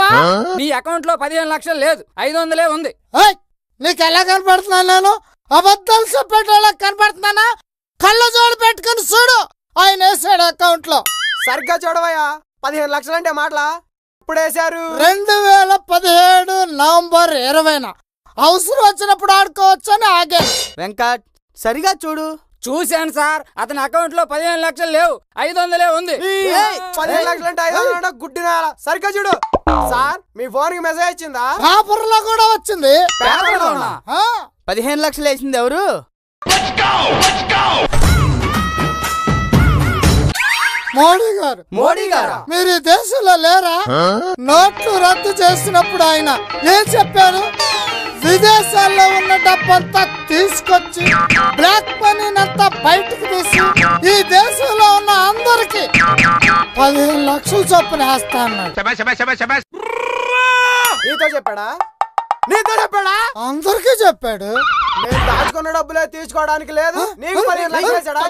నీ అకౌంట్ లో పదిహేను లక్షలు లేదు ఐదు వందలే ఉంది ఏయ్, నీకు ఎలా కనపడుతున్నాను నేను అబద్ధాలు చెప్పేటోళ్ళకి కనపడుతున్నానా కళ్ళ జోడు పెట్టుకుని చూడు ఆయన వేసాడు అకౌంట్ లో సరిగ్గా చూడవయ్యా పదిహేను లక్షలంటే మాటలా ఇప్పుడు వేశారు రెండు వేల పదిహేడు నవంబర్ ఇరవైన అవసరం వచ్చినప్పుడు ఆడుకోవచ్చని ఆగాను వెంకట్ సరిగా చూడు చూశాను సార్ అతని అకౌంట్ లో పదిహేను లక్షలు లేవు ఐదు వందలే ఉంది ఏయ్, పదిహేను లక్షలంటే ఐదు వందలు అంటే గుడ్డి నేల సరిగ్గా చూడు సార్ మీ ఫోన్ కి మెసేజ్ వచ్చిందా పేపర్ లో కూడా వచ్చింది పేపర్లోనా? ఆ, పదిహేను లక్షలు వేసింది ఎవరు మోడీ గారు మోడీ గారా మీరు ఈ దేశంలో లేరా నోట్లు రద్దు చేసినప్పుడు ఆయన ఏం చెప్పారు విదేశాల్లో ఉన్న డబ్బంతా తీసుకొచ్చి బ్లాక్ మనీనంతా బయటకు తీసి ఈ దేశంలో ఉన్న అందరికి పదిహేను లక్షలు చొప్పున వేస్తా అన్నాడు నీతో చెప్పాడా నీతో చెప్పాడా అందరికీ చెప్పాడు నేను దాచుకున్న డబ్బులే తీసుకోవడానికి లేదు నీకు పదిహేను లక్షలు వేసాడా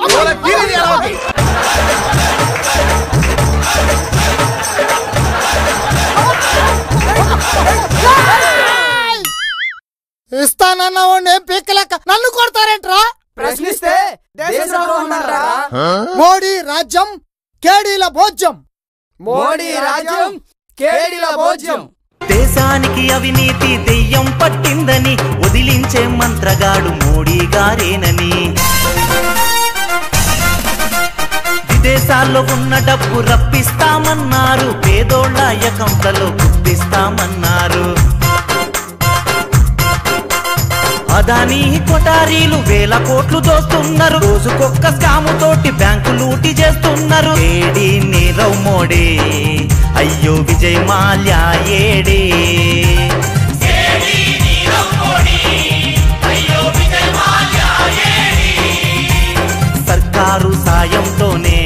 ఇస్తానన్న వాడిని ఏం పీక్కలేక నన్ను కొడతారేంట్రా ప్రశ్నిస్తే దేశద్రోహం అంటారా మోడీ రాజ్యం కేడీల భోజ్యం మోడీ రాజ్యం కేడీల భోజ్యం దేశానికి అవినీతి దెయ్యం పట్టిందని వదిలించే మంత్రగాడు మోడీ గారేనని విదేశాల్లో ఉన్న డబ్బు రప్పిస్తామన్నారు పేదోళ్ళ అకౌంట్లలో గుప్పిస్తామన్నారు అదానీ కొటారీలు వేల కోట్లు దోస్తున్నారు రోజుకొక్క స్కాము తోటి బ్యాంకు లూటి చేస్తున్నారు ఏడి నీరవ్ మోడీ అయ్యో విజయ్ మాల్యా ఏడి సర్కారు సాయంతోనే